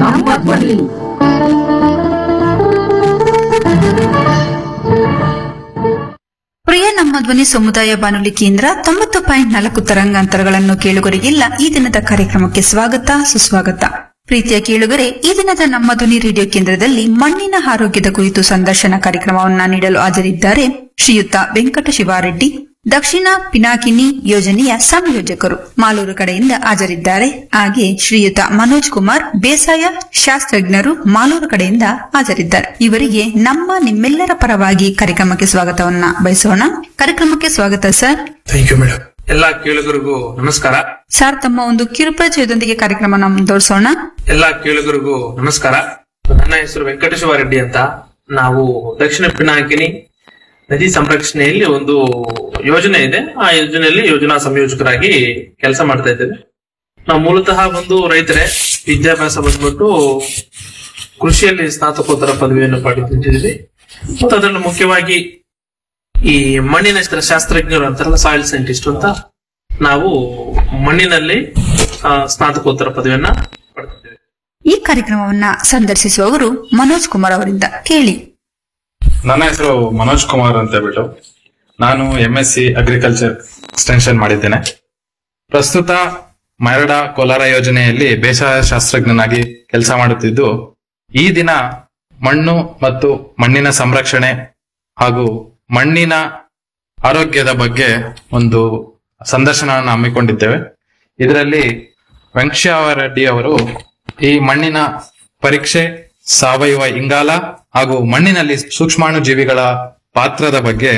ನಮ್ಮ ಧ್ವನಿ ಪ್ರಿಯ ನಮ್ಮ ಧ್ವನಿ ಸಮುದಾಯ ಬಾನುಲಿ ಕೇಂದ್ರ ತೊಂಬತ್ತು ಪಾಯಿಂಟ್ ನಾಲ್ಕು ತರಂಗಾಂತರಗಳನ್ನು ಕೇಳುಗರಿಗೆಲ್ಲ ಈ ದಿನದ ಕಾರ್ಯಕ್ರಮಕ್ಕೆ ಸ್ವಾಗತ ಸುಸ್ವಾಗತ ಪ್ರೀತಿಯ ಕೇಳುಗರೆ ಈ ದಿನದ ನಮ್ಮ ಧ್ವನಿ ರೇಡಿಯೋ ಕೇಂದ್ರದಲ್ಲಿ ಮಣ್ಣಿನ ಆರೋಗ್ಯದ ಕುರಿತು ಸಂದರ್ಶನ ಕಾರ್ಯಕ್ರಮವನ್ನ ನೀಡಲು ಹಾಜರಿದ್ದಾರೆ ಶ್ರೀಯುತ ವೆಂಕಟ ಶಿವಾರೆಡ್ಡಿ ದಕ್ಷಿಣ ಪಿನಾಕಿನಿ ಯೋಜನೆಯ ಸಂಯೋಜಕರು ಮಾಲೂರು ಕಡೆಯಿಂದ ಹಾಜರಿದ್ದಾರೆ ಹಾಗೆ ಶ್ರೀಯುತ ಮನೋಜ್ ಕುಮಾರ್ ಬೇಸಾಯ ಶಾಸ್ತ್ರಜ್ಞರು ಮಾಲೂರು ಕಡೆಯಿಂದ ಹಾಜರಿದ್ದಾರೆ ಇವರಿಗೆ ನಮ್ಮ ನಿಮ್ಮೆಲ್ಲರ ಪರವಾಗಿ ಕಾರ್ಯಕ್ರಮಕ್ಕೆ ಸ್ವಾಗತವನ್ನ ಬಯಸೋಣ ಕಾರ್ಯಕ್ರಮಕ್ಕೆ ಸ್ವಾಗತ ಸರ್ ಥ್ಯಾಂಕ್ ಯು ಮೇಡಮ್ ಎಲ್ಲಾ ಕೇಳುಗರಿಗೂ ನಮಸ್ಕಾರ ಸರ್ ತಮ್ಮ ಒಂದು ಕಿರುಪರಿಚಯದೊಂದಿಗೆ ಕಾರ್ಯಕ್ರಮ ಮುಂದುವರಿಸೋಣ ಎಲ್ಲಾ ಕೇಳುಗರಿಗೂ ನಮಸ್ಕಾರ ನನ್ನ ಹೆಸರು ವೆಂಕಟೇಶ್ವರ ರೆಡ್ಡಿ ಅಂತ ನಾವು ದಕ್ಷಿಣ ಪಿನಾಕಿನಿ ನದಿ ಸಂರಕ್ಷಣೆಯಲ್ಲಿ ಒಂದು ಯೋಜನೆ ಇದೆ ಆ ಯೋಜನೆಯಲ್ಲಿ ಯೋಜನಾ ಸಂಯೋಜಕರಾಗಿ ಕೆಲಸ ಮಾಡ್ತಾ ಇದ್ದೇವೆ ನಾವು ಮೂಲತಃ ಒಂದು ರೈತರೇ ವಿದ್ಯಾಭ್ಯಾಸ ಬಂದ್ಬಿಟ್ಟು ಕೃಷಿಯಲ್ಲಿ ಸ್ನಾತಕೋತ್ತರ ಪದವಿಯನ್ನು ಪಡೆದಿದ್ದೀವಿ ಮತ್ತು ಅದರಲ್ಲಿ ಮುಖ್ಯವಾಗಿ ಈ ಮಣ್ಣಿನ ಶಾಸ್ತ್ರಜ್ಞರು ಅಂತಾರಲ್ಲ ಸಾಯಿಲ್ ಸೈಂಟಿಸ್ಟ್ ಅಂತ ನಾವು ಮಣ್ಣಿನಲ್ಲಿ ಆ, ಸ್ನಾತಕೋತ್ತರ ಪದವಿಯನ್ನ ಪಡೆದಿದ್ದೇವೆ ಈ ಕಾರ್ಯಕ್ರಮವನ್ನ ಸಂದರ್ಶಿಸುವವರು ಮನೋಜ್ ಕುಮಾರ್ ಅವರಿಂದ ಕೇಳಿ ನನ್ನ ಹೆಸರು ಮನೋಜ್ ಕುಮಾರ್ ಅಂತ ಹೇಳ್ಬಿಟ್ಟು ನಾನು M S C agriculture extension ಮಾಡಿದ್ದೇನೆ ಪ್ರಸ್ತುತ ಮರಡ ಕೋಲಾರ ಯೋಜನೆಯಲ್ಲಿ ಬೇಸಾಯ ಶಾಸ್ತ್ರಜ್ಞನಾಗಿ ಕೆಲಸ ಮಾಡುತ್ತಿದ್ದು ಈ ದಿನ ಮಣ್ಣು ಮತ್ತು ಮಣ್ಣಿನ ಸಂರಕ್ಷಣೆ ಹಾಗೂ ಮಣ್ಣಿನ ಆರೋಗ್ಯದ ಬಗ್ಗೆ ಒಂದು ಸಂದರ್ಶನವನ್ನು ಹಮ್ಮಿಕೊಂಡಿದ್ದೇವೆ ಇದರಲ್ಲಿ ವೆಂಕಟರೆಡ್ಡಿ ಅವರು ಈ ಮಣ್ಣಿನ ಪರೀಕ್ಷೆ ಸಾವಯವ ಇಂಗಾಲ ಹಾಗೂ ಮಣ್ಣಿನಲ್ಲಿ ಸೂಕ್ಷ್ಮಾಣು ಜೀವಿಗಳ ಪಾತ್ರದ ಬಗ್ಗೆ